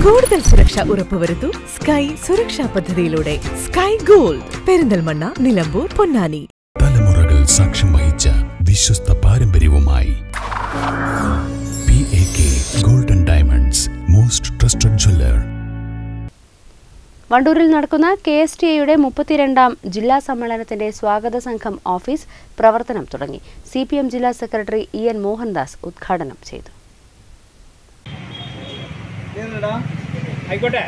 കൂടുതൽ സുരക്ഷ ഉറപ്പുവരുത്തൂ സ്കൈ സുരക്ഷാ പദ്ധതിയിലൂടെ സ്കൈ ഗോൾഡ് പെരിന്തൽമണ്ണ നിലമ്പൂർ പൊന്നാനി തലമുറകൾ സാക്ഷ്യം വഹിച്ച വിശ്വസ്ത പാരമ്പര്യവുമായി P A K golden diamonds most trusted jeweller വണ്ടൂരിൽ നടക്കുന്ന കെ എസ് ടി എയുടെ മുപ്പത്തിരണ്ടാം ജില്ലാ സമ്മേളനത്തിന്റെ സ്വാഗത സംഘം ഓഫീസ് പ്രവർത്തനം തുടങ്ങി സി പി എം ജില്ലാ സെക്രട്ടറി ഇ എൻ മോഹൻദാസ് ഉദ്ഘാടനം ചെയ്തു ആയിക്കോട്ടെ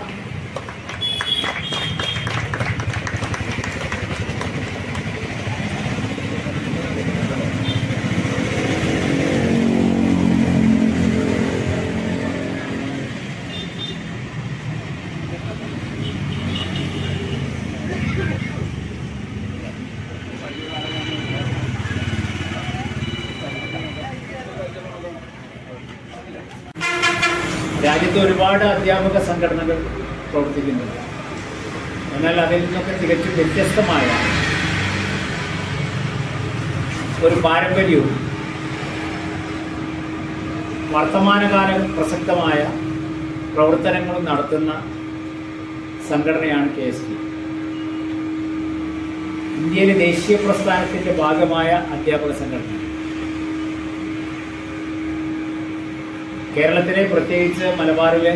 രാജ്യത്ത് ഒരുപാട് അധ്യാപക സംഘടനകൾ പ്രവർത്തിക്കുന്നുണ്ട് എന്നാൽ അതിൽ നിന്നൊക്കെ തികച്ചും വ്യത്യസ്തമായ ഒരു പാരമ്പര്യവും വർത്തമാനകാല പ്രസക്തമായ പ്രവർത്തനങ്ങളും നടത്തുന്ന സംഘടനയാണ് കെ എസ് ടി ഇന്ത്യയിലെ ദേശീയ പ്രസ്ഥാനത്തിന്റെ ഭാഗമായ അധ്യാപക സംഘടന കേരളത്തിലെ പ്രത്യേകിച്ച് മലബാറിലെ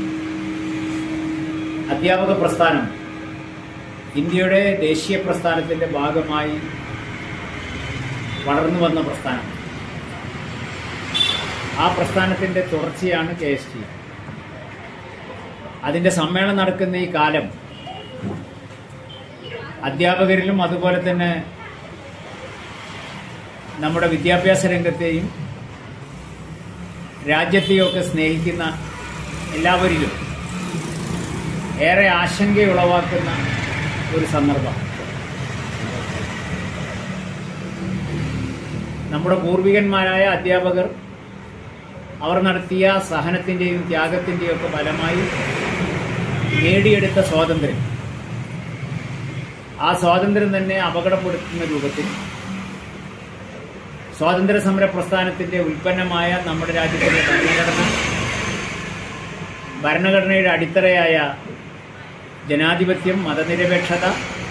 അധ്യാപക പ്രസ്ഥാനം ഇന്ത്യയുടെ ദേശീയ പ്രസ്ഥാനത്തിന്റെ ഭാഗമായി വളർന്നു വന്ന പ്രസ്ഥാനം ആ പ്രസ്ഥാനത്തിന്റെ തുടർച്ചയാണ് കെ എസ് ടി അതിന്റെ സമ്മേളനം നടക്കുന്ന ഈ കാലം അധ്യാപകരിലും അതുപോലെ തന്നെ നമ്മുടെ വിദ്യാഭ്യാസ രംഗത്തെയും രാജ്യത്തെയൊക്കെ സ്നേഹിക്കുന്ന എല്ലാവരിലും ഏറെ ആശങ്കയുളവാക്കുന്ന ഒരു സന്ദർഭം നമ്മുടെ പൂർവികന്മാരായ അധ്യാപകർ അവർ നടത്തിയ സഹനത്തിൻ്റെയും ത്യാഗത്തിൻ്റെയും ഒക്കെ ഫലമായി നേടിയെടുത്ത സ്വാതന്ത്ര്യം ആ സ്വാതന്ത്ര്യം തന്നെ അപകടപ്പെടുത്തുന്ന രൂപത്തിൽ സ്വാതന്ത്ര്യ സമര പ്രസ്ഥാനത്തിന്റെ ഉൽപ്പന്നമായ നമ്മുടെ രാജ്യത്തിന്റെ ഭരണഘടന ഭരണഘടനയുടെ അടിത്തറയായ ജനാധിപത്യം മതനിരപേക്ഷത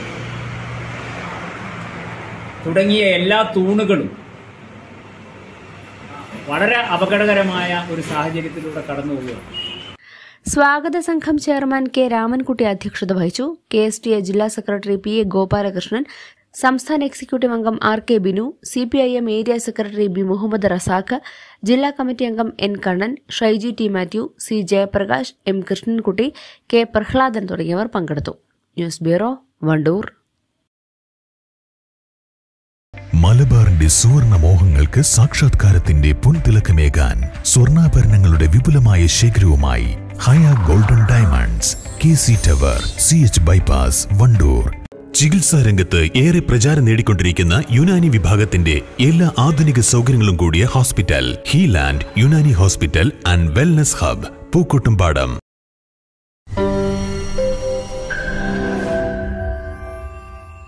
തുടങ്ങിയ എല്ലാ തൂണുകളും വളരെ അപകടകരമായ ഒരു സാഹചര്യത്തിലൂടെ കടന്നു പോവുകയാണ് സ്വാഗത സംഘം ചെയർമാൻ കെ രാമൻകുട്ടി അധ്യക്ഷത വഹിച്ചു കെ എസ് ടി എ ജില്ലാ സെക്രട്ടറി പി എ ഗോപാലകൃഷ്ണൻ സംസ്ഥാന എക്സിക്യൂട്ടീവ് അംഗം R K Binu C P I M area secretary B Muhammad Razak ജില്ലാ കമ്മിറ്റി അംഗം N Kannan Shaiji T Mathew C Jayaprakash M Krishnankutty K Prahladan തുടങ്ങിയവർ പങ്കെടുത്തു ന്യൂസ് ബ്യൂറോ വണ്ടൂർ മലബാറിന്റെ സുവർണ മോഹങ്ങൾക്ക് സാക്ഷാത്കാരത്തിന്റെ പൊൻതിളക്കമേകാൻ സ്വർണ്ണാഭരണങ്ങളുടെ വിപുലമായ ശേഖരവുമായി Haya golden diamonds K C tower C H bypass Wandoor ചികിത്സാ രംഗത്ത് ഏറെ പ്രചാരം നേടിക്കൊണ്ടിരിക്കുന്ന യുനാനി വിഭാഗത്തിന്റെ എല്ലാ ആധുനിക സൗകര്യങ്ങളും കൂടിയ hospital Healand Unani hospital and wellness hub Pookkottumpadam